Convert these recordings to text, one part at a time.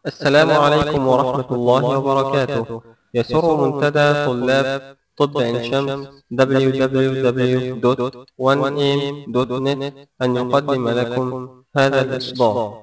السلام عليكم ورحمة الله وبركاته يسر منتدى طلاب طب عين شمس www.1am.net أن يقدم لكم هذا الإصدار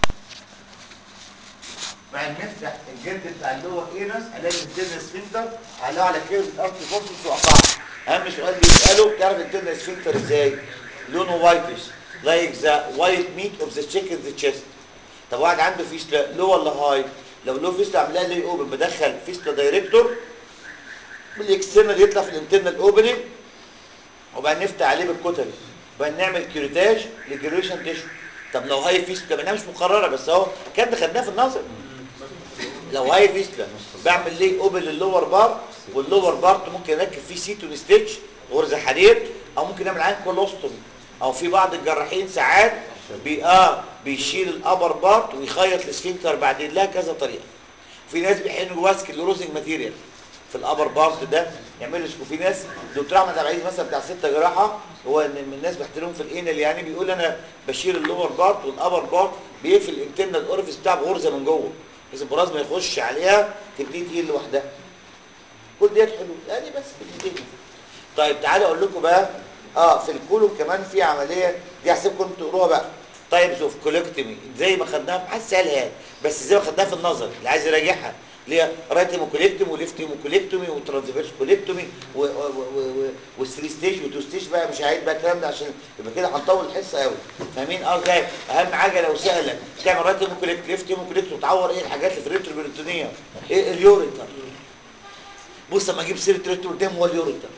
مع نفتح الجلد بتاع اللور ايرس الاقي الانترنال سفنكتر عليه على كيرف ارت فورسس وقطعها اهم سؤال بيساله تعرف الانترنال سفنكتر ازاي لونه وايتش لايك ذا وايت ميت اوف ذا تشيكن ذا تشيست طب واحد عنده فيستلا لو ولا هاي لو لو فيستلا عاملها لي اوبن بدخل فيستلا دايركتور بالاكسترنال يطلع في الانترنال اوبننج وبعدين نفتح عليه بالكتل وبعدين نعمل كيوريتاج لجريشن تيشو طب لو هاي فيستلا معناها مش مقرره بس اهو كان خدناه في النظر لو هاي فيستلا بعمل ليه اوبن للور بار واللور بارت ممكن اركب فيه سيتون ستيتش غرزه حديد او ممكن نعمل عين كولوستومي او في بعض الجراحين ساعات بي اه بيشيل الابر بارت ويخيط السفنكتر بعدين لها كذا طريقه في ناس بيحقنوا جواه سكلروزنج ماتيريال في الابر بارت ده يعملوا وفي ناس دكتور احمد عبد العزيز مثلا بتاع ستة جراحه هو ان من الناس بيحترمهم في الانال يعني بيقول انا بشيل اللور بارت والابر بارت بيقفل الانترنال اورفيس بتاع بغرزه من جوه بحيث البراز ما يخش عليها تبتدي تقيل لوحدها كل ديت حلول يعني بس بتنتهي طيب تعالوا اقول لكم بقى اه في الكولوم كمان في عمليه دي هسيبكم تقروها بقى تايبس اوف كولكتومي زي ما خدناها في حد سالها بس زي ما خدناها في النظر اللي عايز يراجعها اللي هي رايت هيموكوليكتومي وليفت هيموكوليكتومي وترانسفيرس كوليكتومي والثري ستيج وتو ستيج بقى مش هعيد بقى الكلام ده عشان يبقى كده هنطول الحصه قوي فاهمين اه ازاي اهم حاجه لو سالك تعمل رايت هيموكوليكت ليفت هيموكوليكت وتعور ايه الحاجات اللي في الريتروبريتونيه ايه اليوريتر بص اما اجيب سيره ريترو قدام هو اليوريتر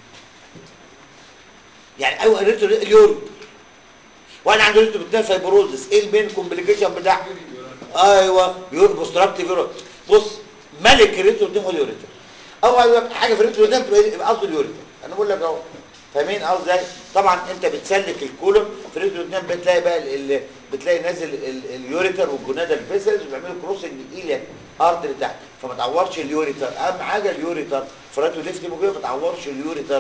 يعني ايوه الريترو اليوريتر وانا عندي ريترو بتاع فايبروزس ايه المين كومبليكيشن بتاعها ايوه بوستراكتيف بص ملك الريترو ده هو اليوريتر اول حاجه في الريترو ده بتبقى قصده اليوريتر انا بقول لك اهو فاهمين اه ازاي طبعا انت بتسلك الكولوم في الريترو ده بتلاقي بقى ال ال بتلاقي نازل اليوريتر والجونادال فيسلز وبيعملوا كروسنج الايلياك ارتري تحت فما تعورش اليوريتر اهم حاجه اليوريتر فراتو ليفت موجوده ما تعورش اليوريتر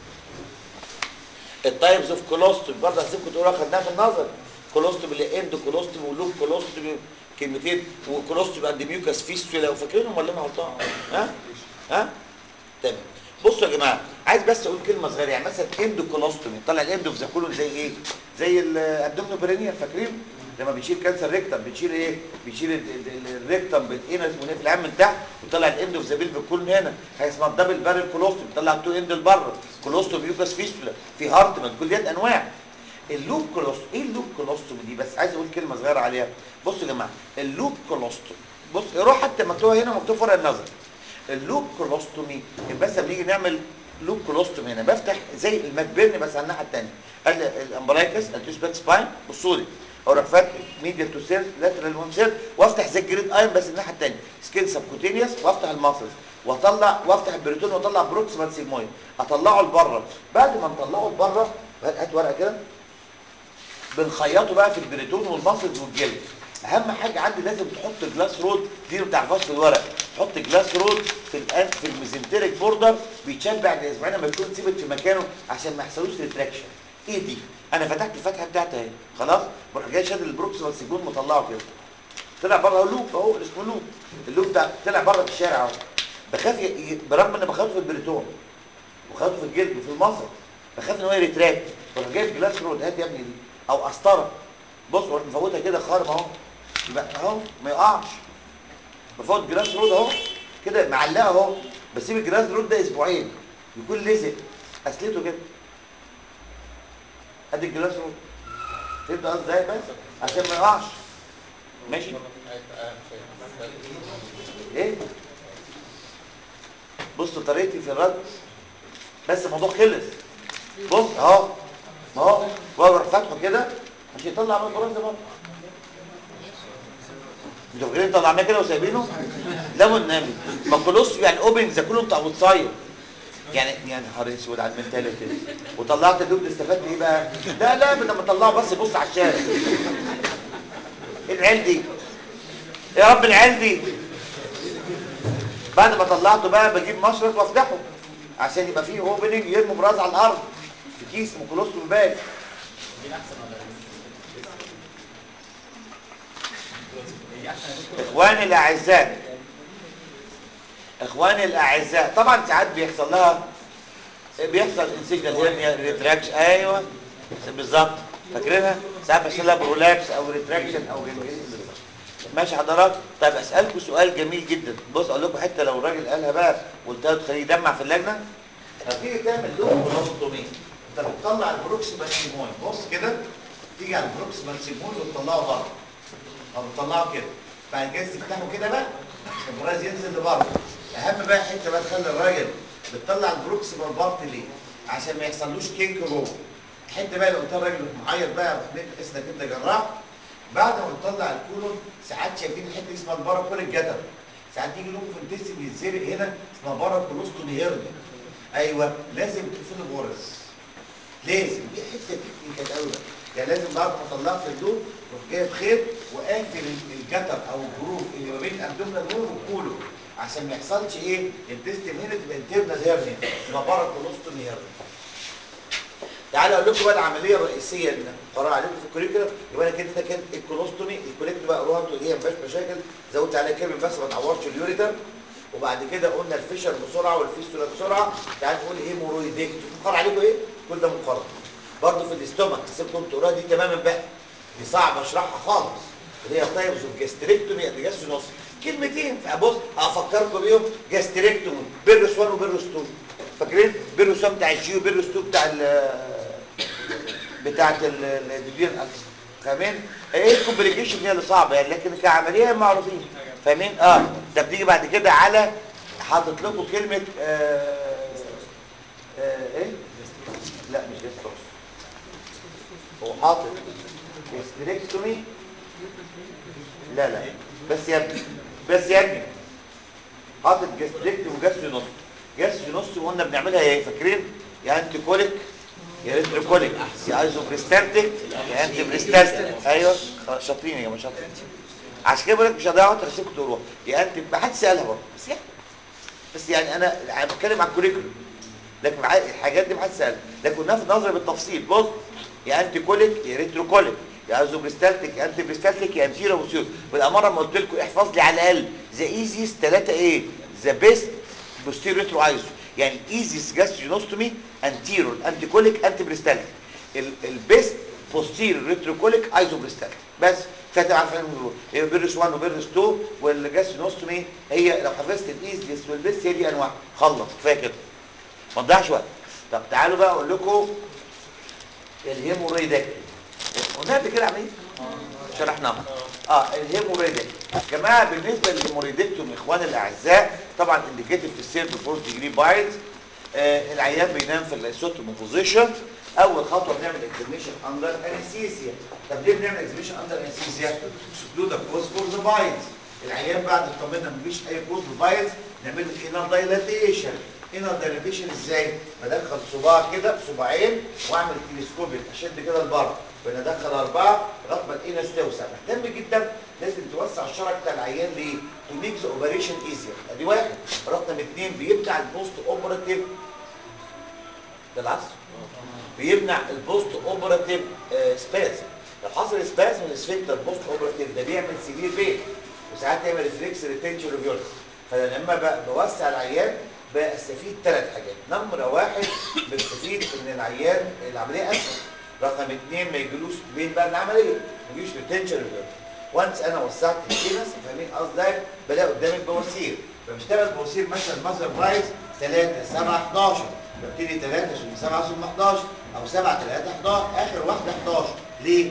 التايبز اوف كولوستومي برضه هسيبكم تقولوا خدناها في النظر كولوستومي اللي اند كولوستومي ولوب كولوستومي كلمتين وكولوستومي عند ميوكاس فيستولا وفاكرينهم ولا انا غلطان ها ها تمام بصوا يا جماعه عايز بس اقول كلمه صغيره يعني مثلا اند كولوستومي طلع الاند في زاكولون زي ايه زي الابدومينو برينيال فاكرين لما بتشيل كانسر ريكتم بتشيل ايه بتشيل الريكتم بالانس والنيف العام من تحت وتطلع الاند في زابيل بالكولون هنا حاجه اسمها الدبل بارل كولوستومي بتطلع التو اند لبره كولوستوم ميوكاس فيستولا في هارتمان كل ديت انواع اللوب كولوستوم ايه اللوب كولوستوم دي بس عايز اقول كلمه صغيره عليها بصوا يا جماعه اللوب كولوستوم بص روح حتى مكتوبه هنا مكتوب فرق النظر اللوب كولوستومي بس لما نيجي نعمل لوب كولوستومي هنا بفتح زي المكبرن بس على الناحيه الثانيه الامبرايكس التوسباك سباين بصوا لي اروح فاتح ميديا تو سيل لاترال وان سيل وافتح زي الجريد ايرون بس الناحيه الثانيه سكين سبكوتينيوس وافتح الماسلز واطلع وافتح البريتون واطلع بروكسيمال سيجمويد اطلعه لبره بعد ما نطلعه لبره هات ورقه كده بنخيطه بقى في البريتون والماسلز والجلد اهم حاجه عندي لازم تحط جلاس رود دي ما بتعرفهاش في الورق تحط جلاس رود في الان في الميزنتريك بوردر بيتشال بعد اسبوعين لما يكون ثابت في مكانه عشان ما يحصلوش ريتراكشن ايه دي انا فتحت الفتحه بتاعتي اهي خلاص بروح جاي شادد البروكسيمال سيجون مطلعه كده طلع بره اللوب اهو اسمه لوب اللوب ده طلع بره في الشارع اهو بخاف ي... برغم ان بخاف في البريتون وخاف في الجلد وفي المصل بخاف ان هو يريتراكت بروح جايب جلاس رود هات يا ابني دي او قسطره بص مفوتها كده خارم اهو يبقى اهو ما يقعش بفوت جلاس رود اهو كده معلقه اهو بسيب الجلاس رود ده اسبوعين يكون لزق اسلته كده ادي الجلاس رود تبدا ازاي بس عشان ما يقعش ماشي ايه بص طريقتي في الرد بس الموضوع خلص بص اهو ما هو بروح فاتحه كده عشان يطلع من البراز ده بره انتوا فاكرين طلعناه كده وسايبينه لا والنبي ما كلوس يعني اوبن ذا كله بتاع اوتسايد يعني يعني نهار اسود على المنتاليتي وطلعت اللوب ده استفدت ايه بقى لا لا بدل ما اطلعه بس بص على الشارع ايه العيال دي يا رب العيال دي بعد ما طلعته بقى بجيب مشرط وافتحه عشان يبقى فيه اوبننج يرموا براز على الارض في كيس مكلوستوم باك اخواني الاعزاء اخواني الاعزاء طبعا ساعات بيحصل لها بيحصل انسجنال هيرنيا ريتراكشن ايوه بالظبط فاكرينها ساعات بيحصل لها برولابس او ريتراكشن او جنجرين ماشي حضرات طيب اسالكم سؤال جميل جدا بص اقول لكم حته لو الراجل قالها بقى قلت له تخليه يدمع في اللجنه هتيجي تعمل لوب كولوستومي انت بتطلع البروكسيمال سيمون بص كده تيجي على البروكسيمال سيمون وتطلعه بره او بتطلعه كده بعد كده تفتحه كده بقى عشان البراز ينزل لبره اهم بقى حته بقى تخلي الراجل بتطلع البروكسيمال بارت ليه عشان ما يحصلوش كينك جوه الحته بقى اللي قلت الراجل معيط بقى اسمك انت جراح بعد ما بتطلع الكولون ساعات شايفين حته اسمها البارا الجدر ساعات يجي لهم في الدسم يتزرق هنا اسمها بارا كولوستومي هيرني ايوه لازم تقفل الغرز لازم دي حته تكنيكال قوي بقى يعني لازم بعد ما طلعت اللوب تروح جايب خيط وقافل الجدر او الجروف اللي ما بين الابدومينال وول والكولون عشان ما يحصلش ايه الدستم هنا تبقى انترنال هيرني اسمها بارا كولوستومي هيرني تعالوا اقول لكم بقى العمليه الرئيسيه اللي قرار عليكم في الكوريكولا يبقى انا كده كانت الكولوستومي الكوليكت بقى قروها انتوا دي ما فيهاش مشاكل زودت عليها كلمه بس ما تعورش اليوريتر وبعد كده قلنا الفيشر بسرعه والفيستولا بسرعه تعالوا نقول هيمورويدكت مقرر عليكم ايه كل ده مقرر برضه في الاستومك سيبكم تقروها دي تماما بقى دي صعب اشرحها خالص اللي هي تايبز اوف جاستريكتومي قد جاست نص كلمتين بص هفكركم بيهم جاستريكتومي بيرس 1 وبيرس 2 فاكرين بيرس 1 بتاع الجيو بيرس 2 بتاع ال بتاعت الدبير الاكس فاهمين ايه الكومبليكيشن هي اللي صعبه يعني لكن كعمليه معروفين فاهمين اه ده بتيجي بعد كده على حاطط لكم كلمه آه آه ايه لا مش جاستروس هو حاطط جاستريكتومي لا لا بس يا ابني بس يا ابني حاطط جاستريكتومي وجاستري نص جاستري نص وقلنا بنعملها ايه فاكرين يا انتي كوليك يا ريتروكوليك يا ايزوبريستالتيك يا انتي بريستالتيك ايوه شاطرين يا جماعه شاطرين عشان كده بقول لك مش هضيع وقت هسيبكم تقروها يا انتي ما حدش سالها برضه بس يعني بس يعني انا بتكلم عن الكوريكولم لكن الحاجات دي ما حدش سالها لكن قلناها في النظر بالتفصيل بص يا انتي كوليك يا ريتروكوليك يا ايزوبريستالتيك يا انتي بريستالتيك يا انتيرو بوسيور بالاماره ما قلت لكم احفظ لي على الاقل ذا ايزيست 3 ايه ذا بيست بوستيريو ريترو ايزو يعني ايزيس جاسترينوستومي انتيرور انتيكوليك انتي بريستاليك البيست بوستيريور ريتروكوليك ايزو بريستاليك بس فاتح عارفين هي بيرس 1 وبيرس 2 والجاسترينوستومي هي لو حفظت الايزيس والبيست هي دي انواع خلص كفايه كده ما تضيعش وقت طب تعالوا بقى اقول لكم الهيمورويدكتومي قلنا قبل كده عمليه شرحناها اه الهيمورويدكتومي يا جماعه بالنسبه للهيمورويدكتومي اخواني الاعزاء طبعا انديكيتيف في السيرف فورس ديجري بايلز آه العيان بينام في السوتومو بوزيشن اول خطوه بنعمل اكزاميشن اندر انستيزيا طب ليه بنعمل اكزاميشن اندر انستيزيا سكلود ذا كوز فور ذا بايلز العيان بعد اطمنا مفيش اي كوز بايلز نعمل له انر دايلاتيشن انر دايلاتيشن ازاي بدخل صباع كده صباعين واعمل تلسكوبيك اشد كده لبره بندخل اربعه لغايه ما الاينا توسع مهتم جدا لازم توسع الشرج بتاع العيان ليه؟ تو ميك ذا اوبريشن ايزير ادي واحد رقم اثنين بيمنع البوست اوبراتيف ده العصر بيمنع البوست اوبراتيف سباسم لو حصل سباسم الاسفنكتر بوست اوبراتيف ده بيعمل سيفير بين وساعات يعمل ريفلكس ريتنشن ريفيرس فانا لما بوسع العيان بستفيد ثلاث حاجات نمره واحد بستفيد ان العيان العمليه اسهل رقم اثنين ما يجيلوش بين بقى العمليه ما يجيش ريتنشن ريفيرس وانس انا وسعت الكينس فاهمين قصدي بلاقي قدامي بواسير فبشتغل بواسير مثلا ماذر برايس 3 7 11 ببتدي 3 ثم 7 ثم 11 او 7 3 11 اخر واحده 11 ليه؟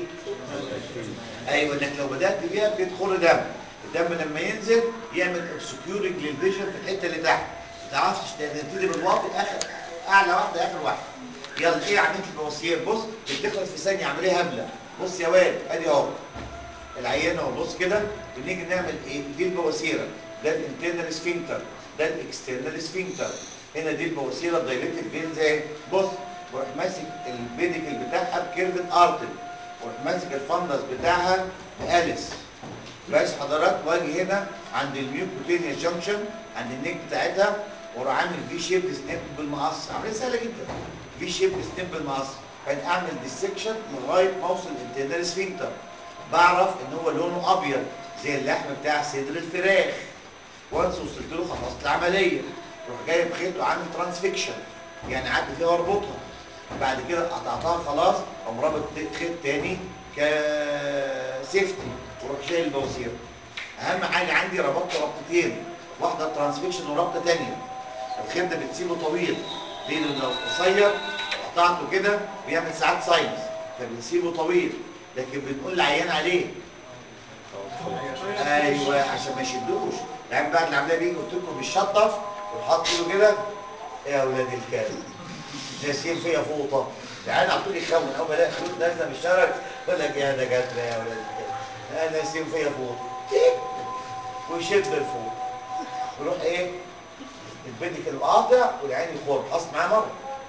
ايوه انك لو بدات بيها بتدخل دم الدم لما ينزل يعمل اوبسكيورنج للفيجن في الحته اللي تحت ما تعرفش تبتدي بالواطي اخر اعلى واحده اخر واحده يلا ايه عمليه البواسير بص بتخلص في ثانيه عمليه هبله بص يا واد ادي اهو العيان اهو بص كده بنيجي نعمل ايه دي البواسيره ده الانترنال سفنكتر ده الاكسترنال سفنكتر هنا دي البواسيره الدايليتد فين زي بص بروح ماسك البيديكل بتاعها بكيرفن ارتل واروح ماسك الفندس بتاعها بأليس بس حضرات واجي هنا عند الميوكوتينيا جانكشن عند النيك بتاعتها واروح عامل في شيب سنيب بالمقص عمليه سهله جدا في شيب سنيب بالمقص فانا اعمل ديسكشن لغايه ما اوصل الانترنال سفنكتر بعرف ان هو لونه ابيض زي اللحم بتاع صدر الفراخ وانس وصلت له خلصت العمليه روح جايب خيط وعامل ترانسفيكشن يعني عدي فيها واربطها بعد كده قطعتها خلاص اقوم رابط خيط تاني كسيفتي وروح شايل البواسير اهم حاجه عندي ربطت ربطتين واحده ترانسفيكشن وربطه تانيه الخيط ده بتسيبه طويل ليه لأنه لو قصير قطعته كده بيعمل ساعات ساينس فبنسيبه طويل لكن بنقول العيان عليه ايوه عشان ما يشدوش يعني بعد العمليه بيجي قلت لكم بيشطف ويحط له كده يا اولاد الكلب ناسيين فيا فوطه يعني على طول يخون اول ما الاقي خيوط نازله من الشارع يقول لك يا دكاتره يا اولاد الكلب انا ناسيين فيا فوطه تيك ويشد الفوط ويروح ايه البنك القاطع والعين يخر اصل معاه مره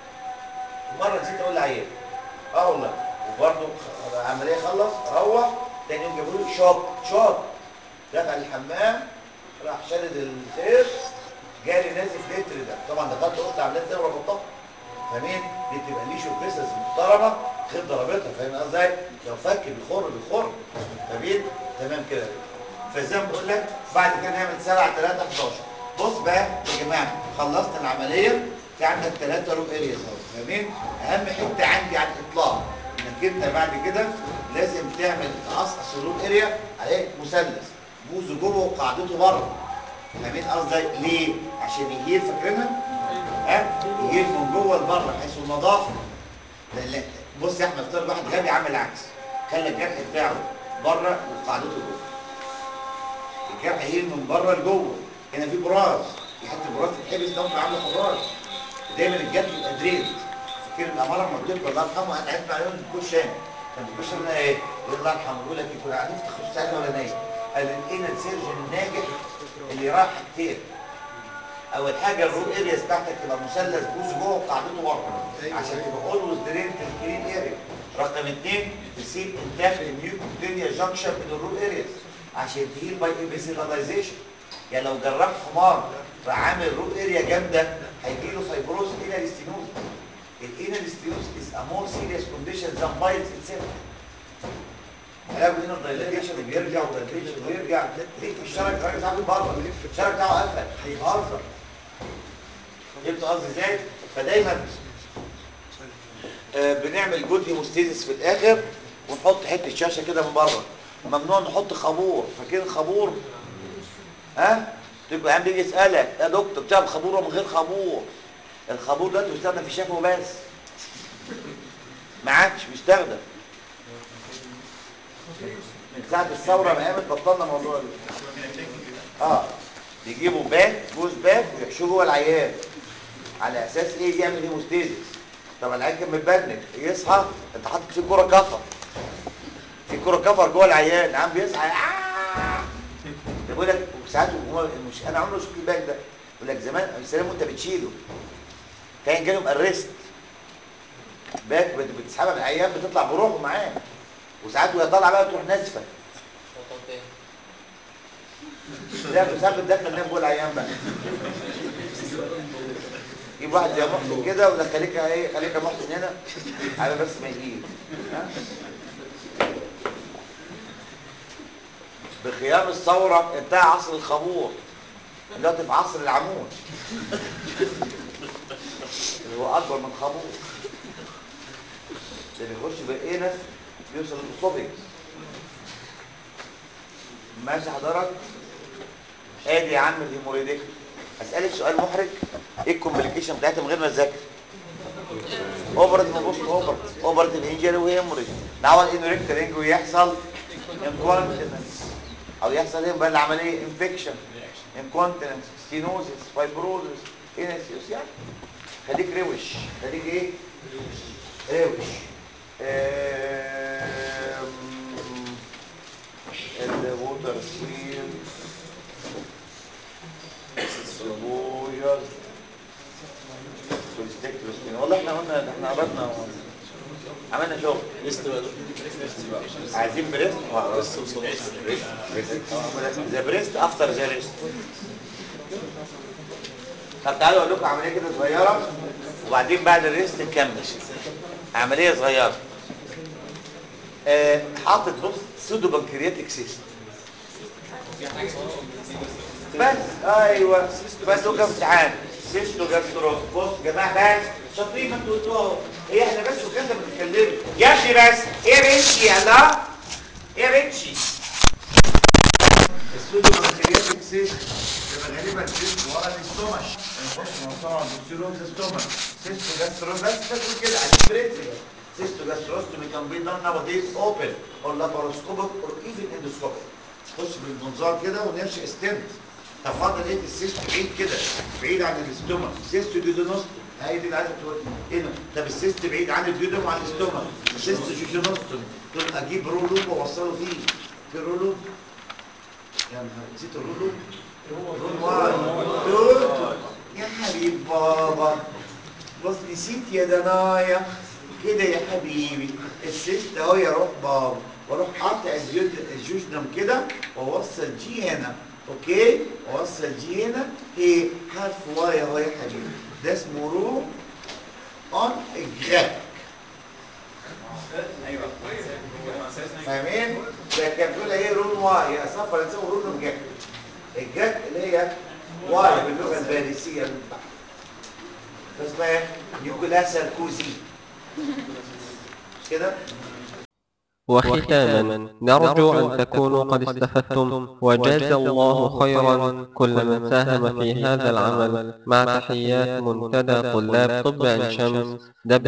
مره نسيت اقول لعيان اه والله وبرضه العمليه خلص روح تاني يوم جابوا له شوط شوط دخل الحمام راح شادد الخير جالي نازف لتر ده طبعا دخلت قلت عمليات زي وربطتها فاهمين دي بتبقى ليش وفيسز محترمه خير ضربتها فاهم ازاي لو فك بيخر بيخر فاهمين تمام كده فزي ما بقول لك بعد كده نعمل سبعة 3 11 بص بقى يا جماعه خلصت العمليه في عندك ثلاثه رو ارياز اهو فاهمين اهم حته عندي على الاطلاق انك انت بعد كده لازم تعمل تقصقص الرو اريا عليه مثلث بوزه جوه وقاعدته بره فاهمين قصدي ليه عشان يهيل فاكرينها ها يهيل من جوه لبره بحيث النظافه لا لا بص يا احمد افترض واحد غبي عمل العكس خلى الجرح بتاعه بره وقاعدته جوه الجرح يهيل من بره لجوه هنا في براز في حته براز تتحبس لو انت عامله حراس دايما الجرح يبقى دريد فاكر الاماره لما بتكبر الله يرحمه قاعد قاعد مع يوم الدكتور شامل كان الدكتور شامل ايه؟ يقول الله يرحمه يقول لك كنا قاعدين في تخصص ساعات ولا نايم قال لقينا السيرجن الناجح اللي راح حاجتين اول حاجه الرو ارياس بتاعتك تبقى مثلث بوز جوه وقاعدته بره عشان تبقى اولويز درين في الكلين اريا رقم اثنين تسيب انتاج الميوكوتينيا جانكشن من الرو ارياس عشان تهيل باي ايبيسيلاليزيشن يعني لو جراح حمار فعامل رو اريا جامده هيجي له فايبروز انال ستينوز الانال ستينوز از ا مور سيريس كونديشن ذان بايلز اتسيلف علاج هنا الدايلاتيشن وبيرجع ودايلاتيشن ويرجع ليه في الشرج الراجل بتاعه بره الشرج بتاعه قفل هيهزر فهمت قصدي ازاي؟ فدايما آه بنعمل جود هيموستيزيس في الاخر ونحط حته شاشه كده من بره ممنوع نحط خابور فاكرين خابور ها تبقى عم بيجي يسالك يا دكتور بتعمل خابور ولا من غير خابور الخابور ده بيستخدم في شفه بس ما عادش بيستخدم من ساعه الثوره ما قامت بطلنا موضوع ال- اه بيجيبوا باك جوز باك ويحشوه جوه العيان على اساس ايه يعمل هيموستيزيس طب العيان كان متبنك يصحى انت حاطط فيه كوره كفر في كوره كفر جوه العيان عم بيصحى آه! يقول لك ساعات هو مش انا عمري ما شفت الباك ده يقول لك زمان السلام وانت بتشيله كان جالهم ارست باك بت- بتسحبها من العيان بتطلع بروحه معاه وساعات وهي طالعه بقى تروح نازفه لا ساعات بتدخل نام جوه العيان بقى يجيب واحد زي محسن كده ولا خليك ايه خليك يا محسن هنا على بس ما يجيب ها؟ بقيام الثورة انتهى عصر الخمور دلوقتي في عصر العمود اللي هو أكبر من خمور اللي بيخش بإيه بيوصل للأسوفيكس ماشي حضرتك ادي يا عم الهيموريديك اسالك سؤال محرج ايه الكومبليكيشن بتاعتها من غير ما تذاكر اوبرتيف بوست اوبرت اوبرتيف انجري وهيموريج نعمل انوريكترينج ويحصل انكونتيننس او يحصل ايه بقى العمليه انفكشن انكونتيننس ستينوزيس فايبروزيس انسيوس يعني خليك روش خليك ايه روش آم، الووتر سويل البوجر والستيكتروسبين والله احنا قلنا احنا قربنا و... عملنا شغل ليست بقى عايزين بريست اه لسه وصلنا ذا بريست افتر ذا ريست طب تعالوا اقول لكم عمليه كده صغيره وبعدين بعد الريست نكمل عمليه صغيره آه، حاطط بص سودو بنكرياتيك سيست بس ايوه بس هو كان امتحان سيستو جاسترو بص يا جماعه بس شاطرين ما انتوا قلتوها اهو هي احنا بس وكده بنتكلم يا ابني بس ايه يا بنتي يلا ايه يا بنتي السودو بكتيرياتيك سيست يبقى غالبا سيست ورا الاستومش نخش موضوع الدكتور الاستومش سيستو جاسترو بس تاكل كده على البريتريا سيستو جاستروستومي كان بي دون nowadays open or laparoscopic or even endoscopic خش بالمنظار كده ونرشق ستنت طب فاضل ايه السيست بعيد كده بعيد عن الاستومك سيست ديودونوستوم هي دي اللي عايزه تقول هنا طب السيست بعيد عن الديودوم وعن الاستومك سيست جيجونوستوم تقول اجيب رولوب واوصله فيه في رولوب يا نهار نسيت الرولوب رول واحد دول يا حبيب بابا بص نسيت يا دنايا كده يا حبيبي السيست اهو يا روح بابا واروح قاطع الجيود- الجوجنم كده واوصل جي هنا اوكي واوصل جي هنا ايه حرف واي اهو يا حبيبي ده اسمه رو اون جراك فاهمين؟ ده كان بيقول ايه رون واي يا اصلا فرنساوي رون جاك الجاك اللي هي واي باللغه الباريسيه من تحت اسمها ايه؟ نيكولا ساركوزي مش كده؟ وختاما نرجو أن تكونوا قد استفدتم وجاز الله خيرا كل من ساهم في هذا العمل مع تحيات منتدى طلاب طب عين شمس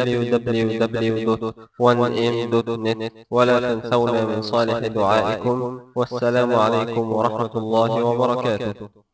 www.1m.net ولا تنسونا من صالح دعائكم والسلام عليكم ورحمة الله وبركاته